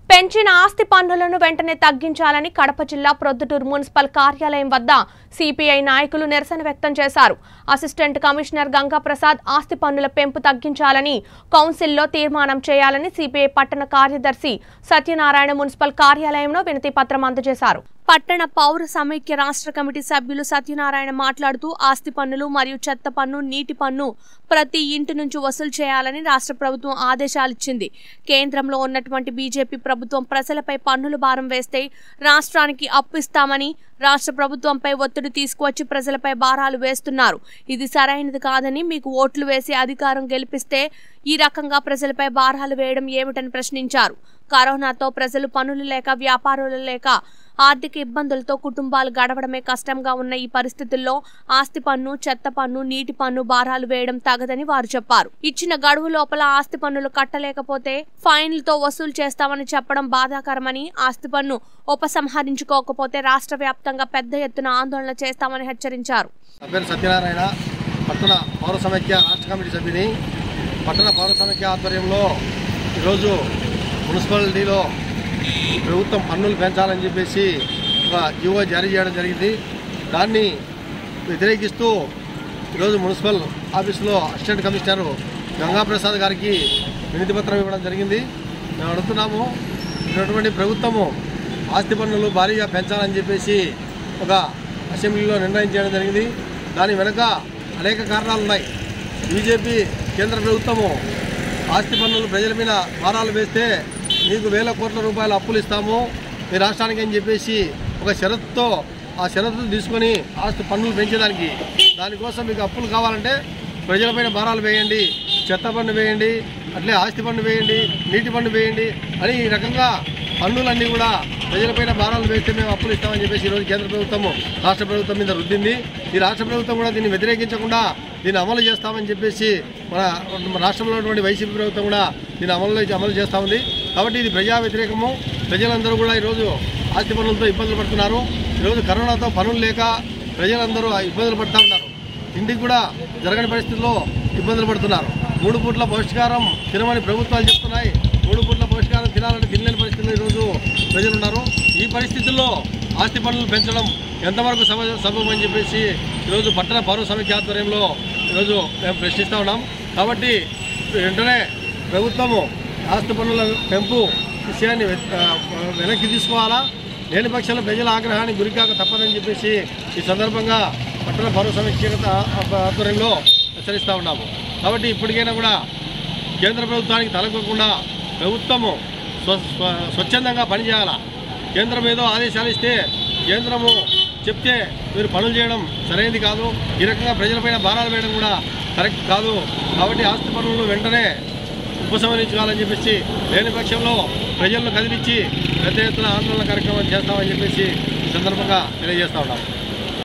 పెంచిన ఆస్తి పన్నులను వెంటనే తగ్గించాలని కడప జిల్లా ప్రొద్దుటూరు మున్సిపల్ కార్యాలయం వద్ద సిపిఐ నాయకులు నిరసన వ్యక్తం చేశారు అసిస్టెంట్ కమిషనర్ గంగాప్రసాద్ ఆస్తి పన్నుల పెంపు తగ్గించాలని కౌన్సిల్లో తీర్మానం చేయాలని సిపిఐ పట్టణ కార్యదర్శి సత్యనారాయణ మున్సిపల్ కార్యాలయంలో వినతి పత్రం అందజేశారు పట్టణ పౌర సమైక్య రాష్ట్ర కమిటీ సభ్యులు సత్యనారాయణ మాట్లాడుతూ ఆస్తి పన్నులు మరియు చెత్త పన్ను నీటి పన్ను ప్రతి ఇంటి నుంచి వసూలు చేయాలని రాష్ట్ర ప్రభుత్వం ఆదేశాలిచ్చింది కేంద్రంలో ఉన్నటువంటి బీజేపీ ప్రభుత్వం ప్రజలపై పన్నుల భారం వేస్తే రాష్ట్రానికి అప్పు ఇస్తామని రాష్ట్ర ప్రభుత్వంపై ఒత్తిడి తీసుకువచ్చి ప్రజలపై భారాలు వేస్తున్నారు ఇది సరైనది కాదని మీకు ఓట్లు వేసి అధికారం గెలిపిస్తే ఈ రకంగా ప్రజలపై భారాలు వేయడం ఏమిటని ప్రశ్నించారు కరోనాతో ప్రజలు పనులు లేక వ్యాపారులు లేక ఆర్థిక ఇబ్బందులతో కుటుంబాలు గడవడమే కష్టంగా ఉన్న ఈ పరిస్థితుల్లో ఆస్తి పన్ను చెత్త పన్ను నీటి పన్ను భారాలు వేయడం తగదని వారు చెప్పారు ఇచ్చిన గడువు లోపల ఆస్తి పన్నులు కట్టలేకపోతే ఫైన్లతో వసూలు చేస్తామని చెప్పడం బాధాకరమని ఆస్తి పన్ను ఉపసంహరించుకోకపోతే రాష్ట్ర వ్యాప్తంగా పెద్ద ఎత్తున ఆందోళన చేస్తామని హెచ్చరించారు నా పేరు సత్యనారాయణ పట్టణ పౌర సమైక్య రాష్ట్ర కమిటీ సభ్యుని పట్టణ పౌర సమైక్య ఆధ్వర్యంలో ఈరోజు మున్సిపాలిటీలో ప్రభుత్వం పన్నులు పెంచాలని చెప్పేసి ఒక జీవో జారీ చేయడం జరిగింది దాన్ని వ్యతిరేకిస్తూ ఈరోజు మున్సిపల్ ఆఫీసులో అసిస్టెంట్ కమిషనర్ గంగాప్రసాద్ గారికి వినతి పత్రం ఇవ్వడం జరిగింది మేము అడుగుతున్నాము ఇటువంటి ప్రభుత్వము ఆస్తి పన్నులు భారీగా పెంచాలని చెప్పేసి ఒక అసెంబ్లీలో నిర్ణయం చేయడం జరిగింది దాని వెనుక అనేక కారణాలు ఉన్నాయి బీజేపీ కేంద్ర ప్రభుత్వము ఆస్తి పన్నులు ప్రజల మీద భారాలు వేస్తే మీకు వేల కోట్ల రూపాయల అప్పులు ఇస్తాము మీ రాష్ట్రానికి అని చెప్పేసి ఒక షరతుతో ఆ షరతులు తీసుకొని ఆస్తి పన్నులు పెంచేదానికి దానికోసం మీకు అప్పులు కావాలంటే ప్రజలపైన భారాలు వేయండి చెత్త పన్ను వేయండి అట్లే ఆస్తి పన్ను వేయండి నీటి పన్ను వేయండి అని ఈ రకంగా పన్నులన్నీ కూడా ప్రజలపైన భారాలు వేస్తే మేము అప్పులు ఇస్తామని చెప్పేసి ఈరోజు కేంద్ర ప్రభుత్వము రాష్ట్ర ప్రభుత్వం మీద రుద్దింది ఈ రాష్ట్ర ప్రభుత్వం కూడా దీన్ని వ్యతిరేకించకుండా దీన్ని అమలు చేస్తామని చెప్పేసి మన మన రాష్ట్రంలో ఉన్నటువంటి వైసీపీ ప్రభుత్వం కూడా దీన్ని అమలు అమలు చేస్తూ ఉంది కాబట్టి ఇది ప్రజా వ్యతిరేకము ప్రజలందరూ కూడా ఈరోజు ఆస్తి పన్నులతో ఇబ్బందులు పడుతున్నారు ఈరోజు కరోనాతో పనులు లేక ప్రజలందరూ ఇబ్బందులు పడుతూ ఉన్నారు ఇంటికి కూడా జరగని పరిస్థితుల్లో ఇబ్బందులు పడుతున్నారు మూడు పూట్ల పౌష్టికారం తినమని ప్రభుత్వాలు చెప్తున్నాయి మూడు పూట్ల పౌష్టికారం తినాలంటే తినలేని పరిస్థితుల్లో ఈరోజు ప్రజలు ఉన్నారు ఈ పరిస్థితుల్లో ఆస్తి పన్నులు పెంచడం ఎంతవరకు సమ సబబు అని చెప్పేసి ఈరోజు పట్టణ పౌర సమైక్య ఆధ్వర్యంలో ఈరోజు మేము ప్రశ్నిస్తూ ఉన్నాం కాబట్టి వెంటనే ప్రభుత్వము ఆస్తి పన్నుల పెంపు విషయాన్ని వె- ఆ, వెనక్కి తీసుకోవాలా లేని పక్షంలో ప్రజల ఆగ్రహానికి గురికాక తప్పదని చెప్పేసి ఈ సందర్భంగా పట్టణ పౌర సమీక్ష ఆధ్వర్యంలో హెచ్చరిస్తూ ఉన్నాము కాబట్టి ఇప్పటికైనా కూడా కేంద్ర ప్రభుత్వానికి తలకొకుండా ప్రభుత్వము స్వ స్వ- స్వచ్ఛందంగా పనిచేయాలా కేంద్రం ఏదో ఆదేశాలు ఇస్తే కేంద్రము చెప్తే మీరు పనులు చేయడం సరైనది కాదు ఈ రకంగా ప్రజలపైన భారాలు వేయడం కూడా కరెక్ట్ కాదు కాబట్టి ఆస్తి పనులను వెంటనే ఉపసంహరించుకోవాలని చెప్పేసి లేని పక్షంలో ప్రజలను కదిలించి పెద్ద ఎత్తున ఆందోళన కార్యక్రమం చేస్తామని చెప్పేసి ఈ సందర్భంగా తెలియజేస్తా ఉన్నాం